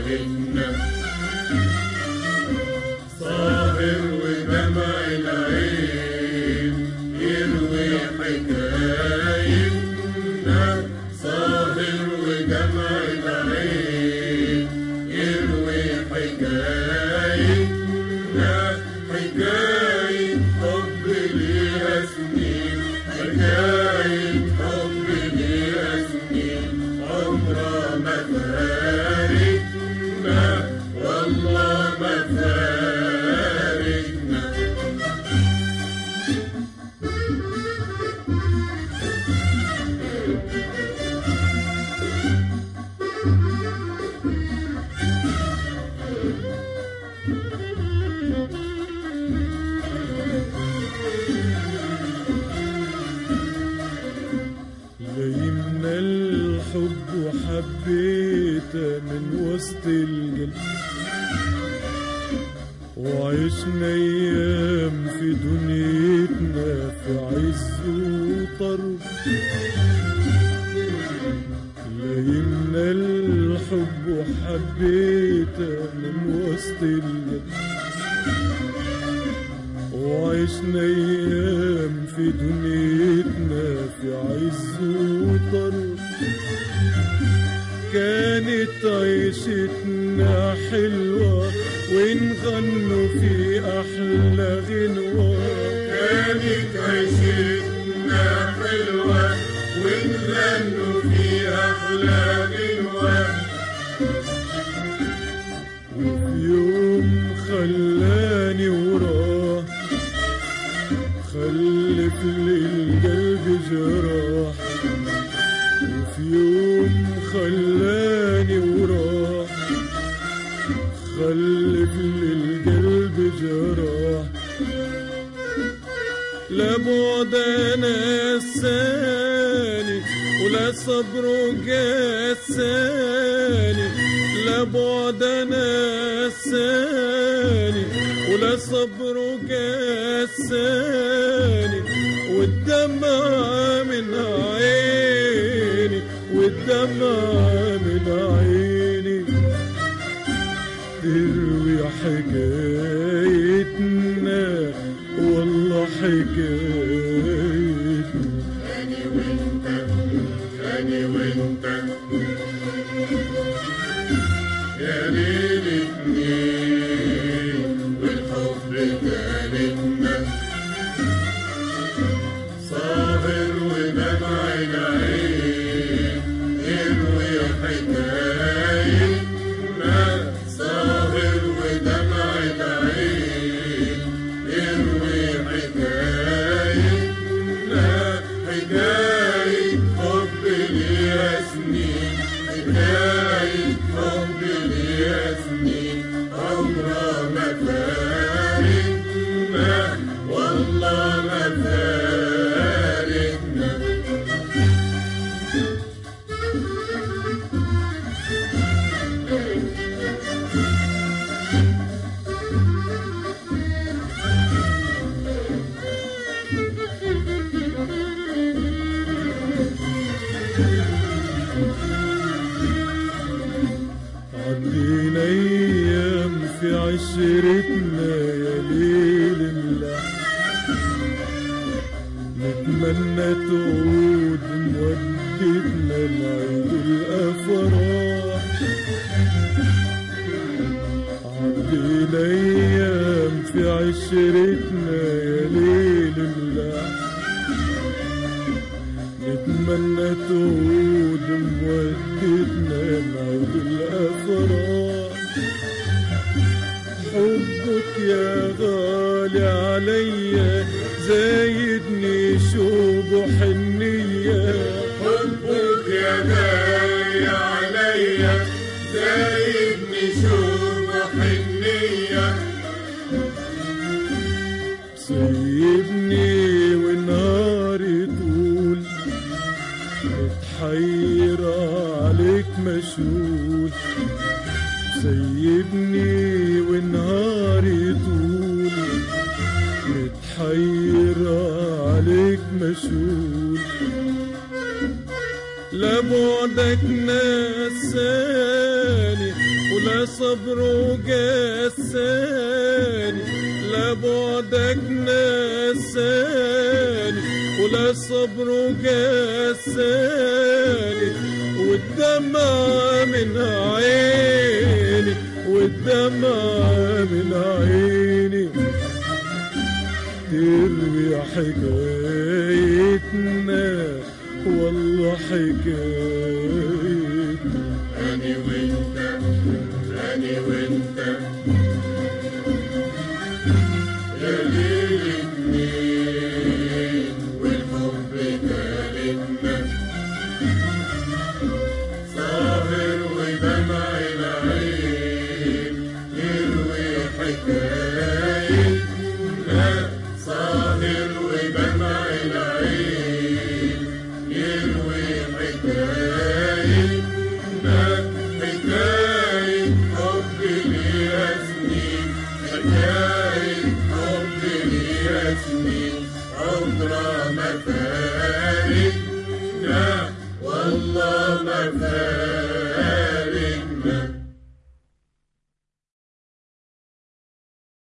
إلهنا صابر ودمع العين يروي حكايتنا صابر ودمع العين يروي حكايتنا حكاية حب ليها سنين حكاية حب ليها سنين عمرها ما فارقنا والله ما فارقنا لايمنا الحب وحبيته من وسط القلب وعشنا ايام في دنيتنا في عز وطرب لايمنا الحب وحبيته من وسط القلب وعشنا ايام في دنيتنا في عز وطرب كانت عيشتنا حلوة ونغنوا في أحلى غنوة كانت عيشتنا حلوة ونغنوا في أحلى غنوة وفي يوم خلاني وراه خلف للقلب جراح وفي يوم خلاني وراه خلف للقلب جراح لا بعد انا الثاني ولا صبر قاساني لا بعد انا الثاني ولا صبر قاساني والدمع من عيني والدمع من عيني تروي حكايتنا والله حكايتنا أنا وأنت أنا وأنت يا ليل اتنين والحب تالتنا صابر ودمع العين يروي حكايتنا صابر ودمع العين يروي حكايتنا حكاية حب ليها سنين حكاية حب ليها سنين عمرها ما فارقنا والله ما فارقنا عدينا ايام في عشرتنا يا ليل ملاح نتمنى تعود مودتنا نعيد الافراح عدينا ايام في عشرتنا يا ليل ملاح نتمنى تعود مودتنا نعيد الافراح حبك يا غالي عليا زايدني شوق وحنية حبك يا غالي عليا زايدني شوق وحنية سيبني ونهاري طول متحير عليك مشغول سيبني ونهاري طول متحير عليك مشغول لا بعدك نساني ولا ولا صبره جساني لا بعدك نساني ولا صبره جساني والدمع من عيني والدمع من عيني تروي حكايتنا والله حكايتنا أنا وأنت أنا وأنت